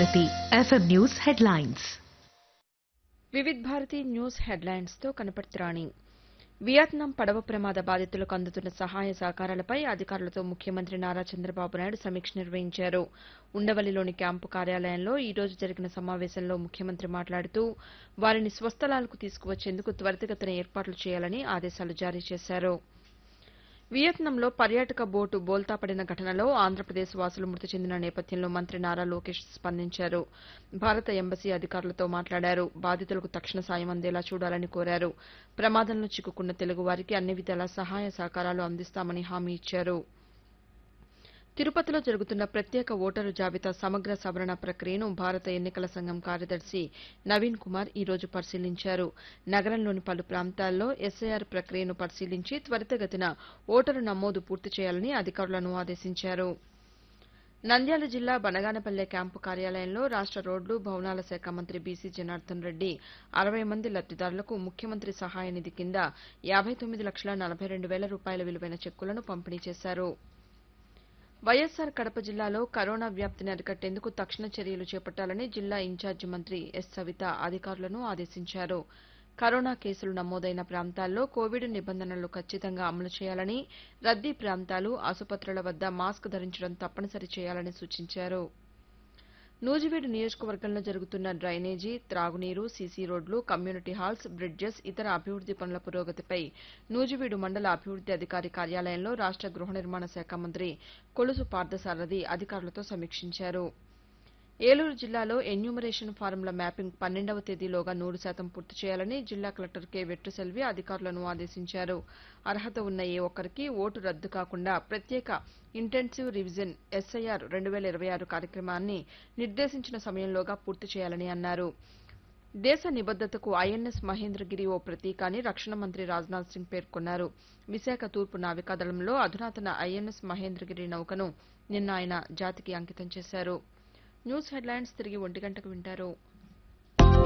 Bharati FM news headlines Vividh Bharati news హెడ్లైన్స్తో కనపడుతురాణి Vietnam పడవ ప్రమాద బాధితులకు అందుతున్న సహాయ సహకారాలపై అధికారులతో ముఖ్యమంత్రి నారా చంద్రబాబు నాయుడు సమీక్ష నిర్వహించారు ఉండవల్లిలోని క్యాంపు కార్యాలయంలో ఈ రోజు జరిగిన సమావేశంలో ముఖ్యమంత్రి మాట్లాడుతూ వారిని స్వస్థలాలకు తీసుకువచ్చేందుకు త్వరితగతిన ఏర్పాట్లు చేయాలని ఆదేశాలు జారీ చేశారు వియత్నాంలో పర్యాటక బోటు బోల్తాపడిన ఘటనలో ఆంధ్రప్రదేశ్ వాసులు మృతి చెందిన నేపథ్యంలో మంత్రి నారా లోకేష్ స్పందించారు భారత ఎంబసీ అధికారులతో మాట్లాడారు బాధితులకు తక్షణ సాయం అందేలా చూడాలని కోరారు ప్రమాదంలో చిక్కుకున్న తెలుగువారికి అన్ని విధాల సహాయ సహకారాలు అందిస్తామని హామీ ఇచ్చారు తిరుపతిలో జరుగుతున్న ప్రత్యేక ఓటరు జాబితా సమగ్ర సవరణ ప్రక్రియను భారత ఎన్నికల సంఘం కార్యదర్శి నవీన్ కుమార్ ఈ రోజు పరిశీలించారు నగరంలోని పలు ప్రాంతాల్లో ఎస్ఐఆర్ ప్రక్రియను పరిశీలించి త్వరితగతిన ఓటరు నమోదు పూర్తి చేయాలని అధికారులను ఆదేశించారు నంద్యాల జిల్లా బనగానపల్లె క్యాంపు కార్యాలయంలో రాష్ట రోడ్లు భవనాల శాఖ మంత్రి బీసీ జనార్దన్ రెడ్డి అరవై మంది లబ్దిదారులకు ముఖ్యమంత్రి సహాయ నిధి కింద యాబై తొమ్మిది లక్షల నలభై రెండు వేల రూపాయల విలువైన చెక్కులను పంపిణీ చేశారు వైఎస్సార్ కడప జిల్లాలో కరోనా వ్యాప్తిని అరికట్టేందుకు తక్షణ చర్యలు చేపట్టాలని జిల్లా ఇన్ఛార్జి మంత్రి ఎస్ సవిత అధికారులను ఆదేశించారు కరోనా కేసులు నమోదైన ప్రాంతాల్లో కోవిడ్ నిబంధనలు ఖచ్చితంగా అమలు చేయాలని రద్దీ ప్రాంతాలు ఆసుపత్రుల వద్ద మాస్క్ ధరించడం తప్పనిసరి చేయాలని సూచించారు నూజివీడు నియోజకవర్గంలో జరుగుతున్న డ్రైనేజీ త్రాగునీరు సీసీ రోడ్లు కమ్యూనిటీ హాల్స్ బ్రిడ్జెస్ ఇతర అభివృద్ది పనుల పురోగతిపై నూజివీడు మండల అభివృద్ది అధికారి కార్యాలయంలో రాష్ట గృహ నిర్మాణ శాఖ మంత్రి కొలుసు పార్థసారథి అధికారులతో సమీక్షించారు ఏలూరు జిల్లాలో ఎన్యూమరేషన్ ఫారంల మ్యాపింగ్ పన్నెండవ తేదీలోగా నూరు శాతం పూర్తి చేయాలని జిల్లా కలెక్టర్ కె వెట్రిసెల్వి అధికారులను ఆదేశించారు అర్హత ఉన్న ఏ ఒక్కరికి ఓటు రద్దు కాకుండా ప్రత్యేక ఇంటెన్సివ్ రివిజన్ ఎస్ఐఆర్ రెండు వేల ఇరవై ఆరు కార్యక్రమాన్ని నిర్దేశించిన సమయంలోగా పూర్తి చేయాలని అన్నారు దేశ నిబద్దతకు ఐఎన్ఎస్ మహేంద్రగిరి ఓ ప్రతీక అని రక్షణ మంత్రి రాజ్నాథ్ సింగ్ పేర్కొన్నారు విశాఖ తూర్పు నావికాదళంలో అధునాతన ఐఎన్ఎస్ మహేంద్రగిరి నౌకను నిన్న ఆయన జాతికి అంకితం చేశారు న్యూస్ హెడ్లైన్స్ తిరిగి ఒంటి గంటకు వింటారు